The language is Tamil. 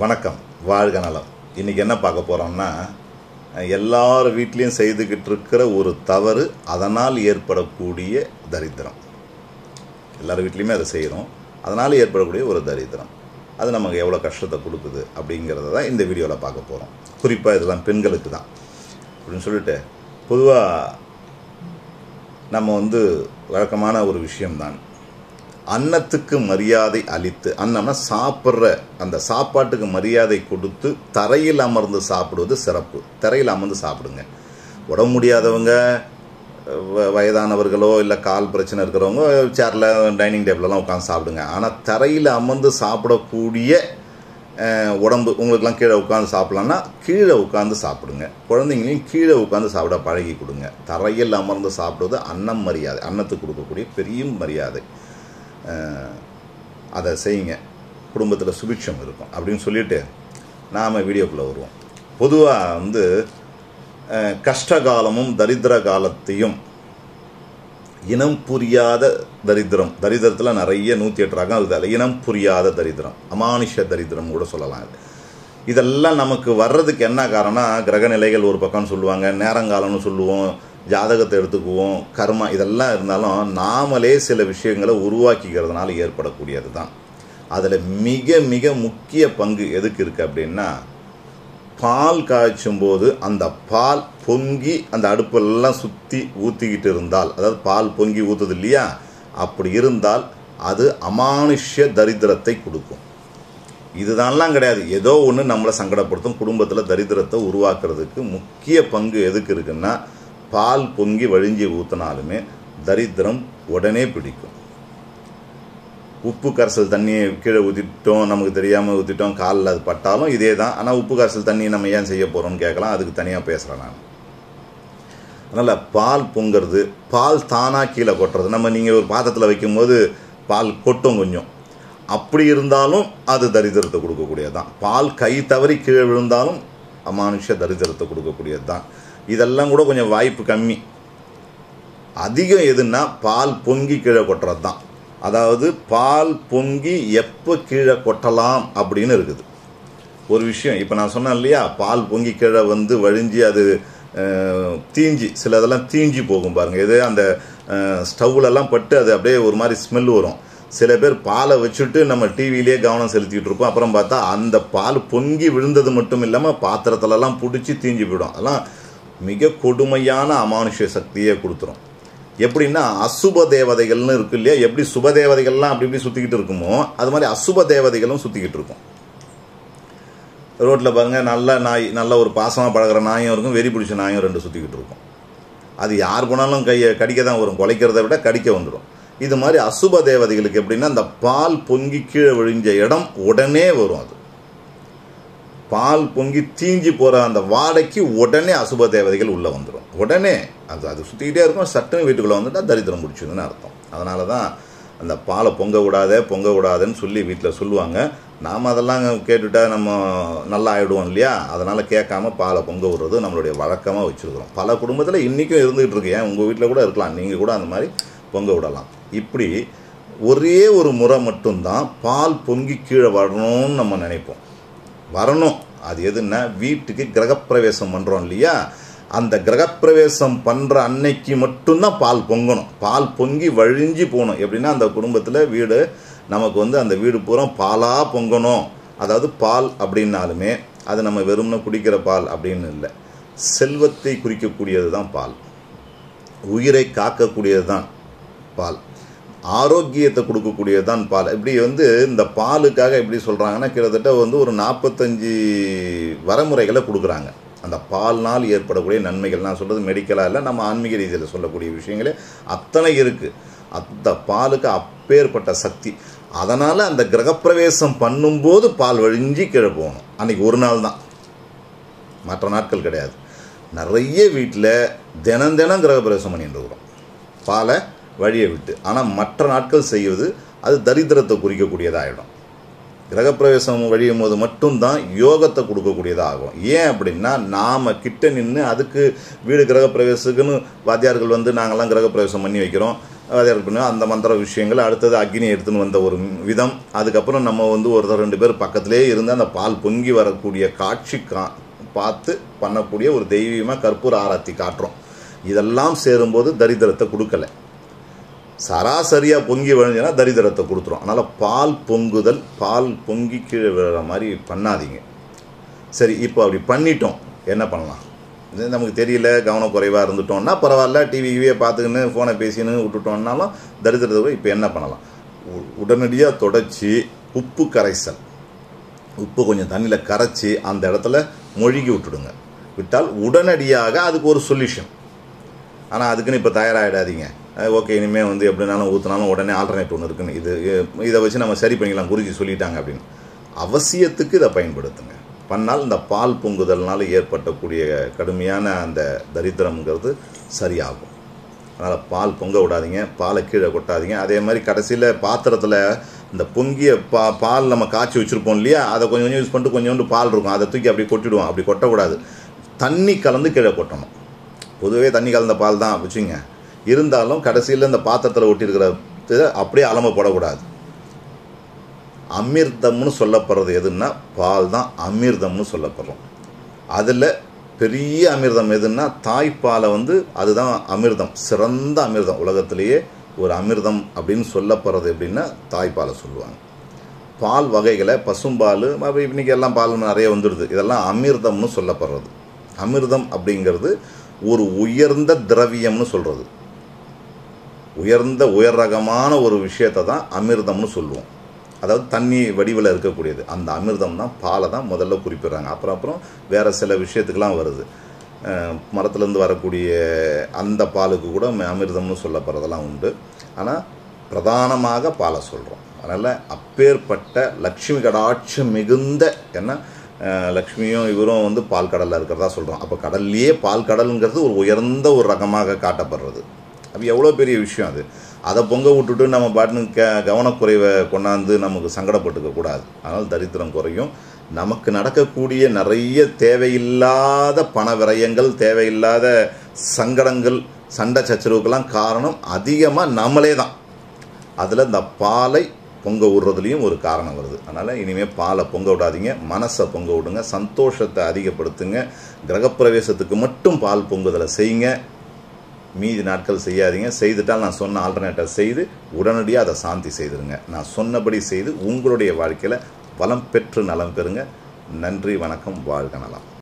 வணக்கம் வாழ்க நலம் இன்றைக்கி என்ன பார்க்க போகிறோம்னா எல்லார் வீட்லேயும் செய்துக்கிட்டு இருக்கிற ஒரு தவறு அதனால் ஏற்படக்கூடிய தரித்திரம் எல்லார் வீட்லேயுமே அதை செய்கிறோம் அதனால் ஏற்படக்கூடிய ஒரு தரித்திரம் அது நமக்கு எவ்வளோ கஷ்டத்தை கொடுக்குது அப்படிங்கிறத தான் இந்த வீடியோவில் பார்க்க போகிறோம் குறிப்பாக இதெல்லாம் பெண்களுக்கு தான் அப்படின்னு சொல்லிட்டு பொதுவாக நம்ம வந்து வழக்கமான ஒரு விஷயம்தான் அன்னத்துக்கு மரியாதை அளித்து அன்னம்னா சாப்பிட்ற அந்த சாப்பாட்டுக்கு மரியாதை கொடுத்து தரையில் அமர்ந்து சாப்பிடுவது சிறப்பு தரையில் அமர்ந்து சாப்பிடுங்க உடம்பு முடியாதவங்க வ- வயதானவர்களோ இல்லை கால் பிரச்சனை இருக்கிறவங்க சேரில் டைனிங் டேபிளெலாம் உட்காந்து சாப்பிடுங்க ஆனால் தரையில் அமர்ந்து சாப்பிடக்கூடிய அஹ், உடம்பு உங்களுக்கெல்லாம் கீழே உட்காந்து சாப்பிட்லான்னா கீழே உட்காந்து சாப்பிடுங்க குழந்தைங்களையும் கீழே உட்காந்து சாப்பிட பழகி கொடுங்க தரையில் அமர்ந்து சாப்பிடுவது அன்னம் மரியாதை அன்னத்துக்கு கொடுக்கக்கூடிய பெரிய மரியாதை அஹ், அதை செய்யுங்க குடும்பத்தில் சுபிட்சம் இருக்கும் அப்படின்னு சொல்லிட்டு நாம் வீடியோக்குள்ளே வருவோம் பொதுவாக வந்து அஹ், கஷ்ட காலமும் தரித்திர காலத்தையும் இனம் புரியாத தரித்திரம் தரித்திரத்தில் நிறைய நூற்றி எட்டு ரகம் இருக்குது அதில் இனம் புரியாத தரித்திரம் அமானுஷ தரித்திரம் கூட சொல்லலாம் இது இதெல்லாம் நமக்கு வர்றதுக்கு என்ன காரணம் கிரக நிலைகள் ஒரு பக்கம்னு சொல்லுவாங்க நேரங்காலம்னு சொல்லுவோம் ஜாதகத்தை எடுத்துக்குவோம் கர்மா இதெல்லாம் இருந்தாலும் நாமளே சில விஷயங்களை உருவாக்கிக்கிறதுனால ஏற்படக்கூடியது தான் அதில் மிக மிக முக்கிய பங்கு எதுக்கு இருக்குது அப்படின்னா பால் காய்ச்சும் போது அந்த பால் பொங்கி அந்த அடுப்பெல்லாம் சுற்றி ஊற்றிக்கிட்டு இருந்தால் அதாவது பால் பொங்கி ஊற்றுது இல்லையா அப்படி இருந்தால் அது அமானுஷ்ய தரித்திரத்தை கொடுக்கும் இதுதான்லாம் கிடையாது ஏதோ ஒன்று நம்மளை சங்கடப்படுத்தும் குடும்பத்தில் தரித்திரத்தை உருவாக்குறதுக்கு முக்கிய பங்கு எதுக்கு இருக்குன்னா பால் பொங்கி வழிஞ்சி ஊற்றினாலுமே தரித்திரம் உடனே பிடிக்கும் உப்பு கரைசல் தண்ணியை கீழே ஊற்றிட்டோம் நமக்கு தெரியாமல் ஊற்றிட்டோம் காலில் அது பட்டாலும் இதே தான் ஆனால் உப்பு கரைசல் தண்ணி நம்ம ஏன் செய்ய போகிறோம்னு கேட்கலாம் அதுக்கு தனியாக பேசுகிறேன் நான் அதனால் பால் பொங்குறது பால் தானாக கீழே கொட்டுறது நம்ம நீங்கள் ஒரு பாத்திரத்தில் வைக்கும்போது பால் கொட்டும் கொஞ்சம் அப்படி இருந்தாலும் அது தரித்திரத்தை கொடுக்கக்கூடியது தான் பால் கை தவறி கீழே விழுந்தாலும் அமானுஷ தரித்திரத்தை கொடுக்கக்கூடியது தான் இதெல்லாம் கூட கொஞ்சம் வாய்ப்பு கம்மி அதிகம் எதுன்னா பால் பொங்கி கீழே கொட்டுறது தான் அதாவது பால் பொங்கி எப்போ கீழே கொட்டலாம் அப்படின்னு இருக்குது ஒரு விஷயம் இப்போ நான் சொன்னேன் இல்லையா பால் பொங்கி கீழே வந்து வழிஞ்சி அது அஹ், தீஞ்சி சில இதெல்லாம் தீஞ்சி போகும் பாருங்க இது அந்த அஹ், ஸ்டவ்லெல்லாம் பட்டு அது அப்படியே ஒரு மாதிரி ஸ்மெல் வரும் சில பேர் பாலை வச்சுட்டு நம்ம டிவிலேயே கவனம் செலுத்திட்டு இருப்போம் அப்புறம் பார்த்தா அந்த பால் பொங்கி விழுந்தது மட்டும் இல்லாமல் பாத்திரத்துலலாம் பிடிச்சி தீஞ்சு போயிடும் அதெல்லாம் மிக கொடுமையான அமானுஷ்ய சக்தியை கொடுத்துரும் எப்படின்னா அசுப தேவதைகள்னு இருக்கு இல்லையா எப்படி சுப தேவதைகள்லாம் அப்படி இப்படி சுற்றிக்கிட்டு இருக்குமோ அது மாதிரி அசுப தேவதைகளும் சுற்றிக்கிட்டு இருக்கும் ரோட்டில் பாருங்க நல்ல நாய் நல்ல ஒரு பாசமாக பழகுற நாயும் இருக்கும் வெறி பிடிச்ச நாயும் ரெண்டு சுற்றிக்கிட்டு இருக்கும் அது யார் போனாலும் கையை கடிக்க தான் வரும் குலைக்கிறத விட கடிக்க வந்துடும் இது மாதிரி அசுப தேவதைகளுக்கு எப்படின்னா அந்த பால் பொங்கி கீழே விழிஞ்ச இடம் உடனே வரும் அது பால் பொங்கி தீஞ்சி போகிற அந்த வாடைக்கு உடனே அசுப தேவதைகள் உள்ளே வந்துடும் உடனே அது அது சுற்றிக்கிட்டே இருக்கும் சட்டுன்னு வீட்டுக்குள்ளே வந்துட்டால் தரித்திரம் பிடிச்சதுன்னு அர்த்தம் அதனால தான் அந்த பாலை பொங்க விடாத பொங்க விடாதன்னு சொல்லி வீட்டில் சொல்லுவாங்க நாம் அதெல்லாம் கேட்டுட்டா நம்ம நல்லா ஆயிடுவோம் இல்லையா அதனால் கேட்காம பாலை பொங்க விடுறது நம்மளுடைய வழக்கமாக வச்சுருக்கிறோம் பல குடும்பத்தில் இன்றைக்கும் இருந்துகிட்டு இருக்கு ஏன் உங்கள் வீட்டில் கூட இருக்கலாம் நீங்கள் கூட அந்த மாதிரி பொங்க விடலாம் இப்படி ஒரே ஒரு முறை மட்டும்தான் பால் பொங்கி கீழே வரணும்னு நம்ம நினைப்போம் வரணும் அது எதுன்னா வீட்டுக்கு கிரகப்பிரவேசம் பண்ணுறோம் இல்லையா அந்த கிரகப்பிரவேசம் பண்ணுற அன்னைக்கு மட்டும்தான் பால் பொங்கணும் பால் பொங்கி வழிஞ்சு போகணும் எப்படின்னா அந்த குடும்பத்தில் வீடு நமக்கு வந்து அந்த வீடு பூரா பாலாக பொங்கணும் அதாவது பால் அப்படின்னாலுமே அது நம்ம வெறும்னு குடிக்கிற பால் அப்படின்னு இல்லை செல்வத்தை குறிக்கக்கூடியது தான் பால் உயிரை காக்கக்கூடியது தான் பால் ஆரோக்கியத்தை கொடுக்கக்கூடியது தான் பால் இப்படி வந்து இந்த பாலுக்காக எப்படி சொல்கிறாங்கன்னா கிட்டத்தட்ட வந்து ஒரு நாற்பத்தஞ்சு வரமுறைகளை கொடுக்குறாங்க அந்த பால்னால் ஏற்படக்கூடிய நன்மைகள் நான் சொல்கிறது மெடிக்கலாக இல்லை நம்ம ஆன்மீக ரீதியில் சொல்லக்கூடிய விஷயங்களே அத்தனை இருக்குது அந்த பாலுக்கு அப்பேற்பட்ட சக்தி அதனால் அந்த கிரகப்பிரவேசம் பண்ணும்போது பால் வழிஞ்சி கீழே போகணும் அன்றைக்கி ஒரு நாள் தான் மற்ற நாட்கள் கிடையாது நிறைய வீட்டில் தினம் தினம் கிரகப்பிரவேசம் பண்ணிட்டு இருக்கிறோம் பாலை வழியை விட்டு ஆனால் மற்ற நாட்கள் செய்வது அது தரித்திரத்தை குறிக்கக்கூடியதாகிடும் கிரகப்பிரவேசம் வழியும் போது மட்டும்தான் யோகத்தை கொடுக்கக்கூடியதாகும் ஏன் அப்படின்னா நாம் கிட்ட நின்று அதுக்கு வீடு கிரகப்பிரவேசத்துக்குன்னு வாத்தியார்கள் வந்து நாங்கள்லாம் கிரகப்பிரவேசம் பண்ணி வைக்கிறோம் அதை பண்ணுவோம் அந்த மந்திர விஷயங்கள் அடுத்தது அக்னி எடுத்துன்னு வந்த ஒரு விதம் அதுக்கப்புறம் நம்ம வந்து ஒருத்தர் ரெண்டு பேர் பக்கத்திலே இருந்து அந்த பால் பொங்கி வரக்கூடிய காட்சி கா பார்த்து பண்ணக்கூடிய ஒரு தெய்வீகமாக கற்பூர ஆராத்தி காட்டுறோம் இதெல்லாம் சேரும்போது தரித்திரத்தை கொடுக்கல சராசரியாக பொங்கி விழுந்துச்சுன்னா தரித்திரத்தை கொடுத்துரும் அதனால் பால் பொங்குதல் பால் பொங்கி கீழே விழுற மாதிரி பண்ணாதீங்க சரி இப்போ அப்படி பண்ணிட்டோம் என்ன பண்ணலாம் இது நமக்கு தெரியல கவனக்குறைவாக இருந்துட்டோம்னா பரவாயில்ல டிவியே பார்த்துக்கின்னு ஃபோனை பேசின்னு விட்டுட்டோம்னாலும் தரித்திரத்தை இப்போ என்ன பண்ணலாம் உ- உடனடியாக தொடச்சி உப்பு கரைசல் உப்பு கொஞ்சம் தண்ணியில் கரைச்சி அந்த இடத்துல மொழிகி விட்டுடுங்க விட்டால் உடனடியாக அதுக்கு ஒரு சொல்யூஷன் ஆனால் அதுக்குன்னு இப்போ தயாராகிடாதீங்க ஓகே இனிமேல் வந்து எப்படினாலும் ஊற்றினாலும் உடனே ஆல்டர்னேட் ஒன்று இருக்குன்னு இது இதை வச்சு நம்ம சரி பண்ணிக்கலாம் குருஜி சொல்லிட்டாங்க அப்படின்னு அவசியத்துக்கு இதை பயன்படுத்துங்க பண்ணால் இந்த பால் பொங்குதல்னால ஏற்பட்டக்கூடிய கடுமையான அந்த தரித்திரம்ங்கிறது சரியாகும் அதனால் பால் பொங்க விடாதீங்க பாலை கீழே கொட்டாதீங்க அதே மாதிரி கடைசியில் பாத்திரத்தில் இந்த பொங்கிய பா பால் நம்ம காய்ச்சி வச்சுருப்போம் இல்லையா அதை கொஞ்சம் கொஞ்சம் யூஸ் பண்ணிட்டு கொஞ்சோண்டு பால் இருக்கும் அதை தூக்கி அப்படி கொட்டிடுவோம் அப்படி கொட்டக்கூடாது தண்ணி கலந்து கீழே கொட்டணும் பொதுவே தண்ணி கலந்த பால் தான் வச்சுங்க இருந்தாலும் கடைசியில் இந்த பாத்திரத்தில் ஒட்டியிருக்கிற இதை அப்படியே அலம்ப போடக்கூடாது அமிர்தம்னு சொல்லப்படுறது எதுன்னா பால் தான் அமிர்தம்னு சொல்லப்படுறோம் அதில் பெரிய அமிர்தம் எதுன்னா தாய்ப்பாலை வந்து அதுதான் அமிர்தம் சிறந்த அமிர்தம் உலகத்திலேயே ஒரு அமிர்தம் அப்படின்னு சொல்லப்படுறது எப்படின்னா தாய்ப்பாலை சொல்லுவாங்க பால் வகைகளை பசும்பால் அப்ப இன்னைக்கு எல்லாம் பால் நிறைய வந்துடுது இதெல்லாம் அமிர்தம்னு சொல்லப்படுறது அமிர்தம் அப்படிங்கிறது ஒரு உயர்ந்த திரவியம்னு சொல்கிறது உயர்ந்த உயர் ரகமான ஒரு விஷயத்தை தான் அமிர்தம்னு சொல்லுவோம் அதாவது தண்ணி வடிவில் இருக்கக்கூடியது அந்த அமிர்தம் தான் பாலை தான் முதல்ல குறிப்பிடுறாங்க அப்புறம் அப்புறம் வேறு சில விஷயத்துக்கெலாம் வருது அஹ் மரத்துலேருந்து வரக்கூடிய அந்த பாலுக்கு கூட ம- அமிர்தம்னு சொல்லப்படுறதெல்லாம் உண்டு ஆனால் பிரதானமாக பாலை சொல்கிறோம் அதனால் அப்பேற்பட்ட லக்ஷ்மி கடாட்சம் மிகுந்த ஏன்னா அஹ் லக்ஷ்மியும் இவரும் வந்து பால் கடலில் இருக்கிறதா சொல்கிறோம் அப்போ கடல்லையே பால் கடலுங்கிறது ஒரு உயர்ந்த ஒரு ரகமாக காட்டப்படுறது அது எவ்வளோ பெரிய விஷயம் அது அதை பொங்க விட்டுட்டு நம்ம பாட்டுன்னு க கவனக்குறைவை கொண்டாந்து நமக்கு சங்கடப்பட்டுக்க கூடாது அதனால் தரித்திரம் குறையும் நமக்கு நடக்கக்கூடிய நிறைய தேவையில்லாத பண விரயங்கள் தேவையில்லாத சங்கடங்கள் சண்டை சச்சரவுக்கெல்லாம் காரணம் அதிகமாக நம்மளே தான் அதில் இந்த பாலை பொங்க விடுறதுலையும் ஒரு காரணம் வருது அதனால் இனிமேல் பாலை பொங்க விடாதீங்க மனசை பொங்க விடுங்க சந்தோஷத்தை அதிகப்படுத்துங்க கிரகப்பிரவேசத்துக்கு மட்டும் பால் பொங்குதலை செய்யுங்க மீதி நாட்கள் செய்யாதீங்க செய்துட்டால் நான் சொன்ன ஆல்டர்னேட்டர் செய்து உடனடியாக அதை சாந்தி செய்திருங்க நான் சொன்னபடி செய்து உங்களுடைய வாழ்க்கையில் வளம் பெற்று நலம் பெறுங்க நன்றி வணக்கம் வாழ்க நலம்